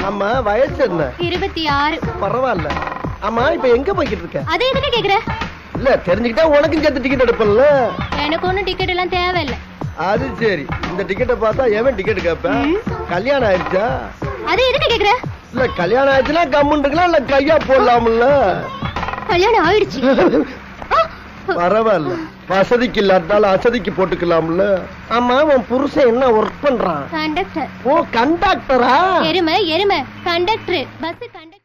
ஆமா வயசு என்ன இருபத்தி ஆறு பரவாயில்ல ஆமா இப்ப எங்க போய்கிட்டு இருக்க அது எதுக்கு கேக்குற இல்ல தெரிஞ்சுக்கிட்டா உனக்கும் சேர்த்து டிக்கெட் எடுப்பல எனக்கு ஒண்ணும் டிக்கெட் எல்லாம் தேவையில்லை அது சரி இந்த டிக்கெட்டை பார்த்தா எவன் டிக்கெட் கேட்பேன் ம். கல்யாணம் ஆயிடுச்சா அது எதுக்கு கேக்குற இல்ல கல்யாணம் ஆயிடுச்சுன்னா கம்முன்னு இருக்கலாம் இல்ல கையா போடலாம்ல கல்யாணம் ஆயிடுச்சு ஆ! பரவாயில்ல வசதிக்கு இல்லாட்டாலும் அசதிக்கு போட்டுக்கலாம்ல ஆமா உன் புருஷன் என்ன ஒர்க் பண்றான் கண்டக்டர் ஓ கண்டாக்டரா எருமை எருமை கண்டக்டர் பஸ் கண்டக்டர்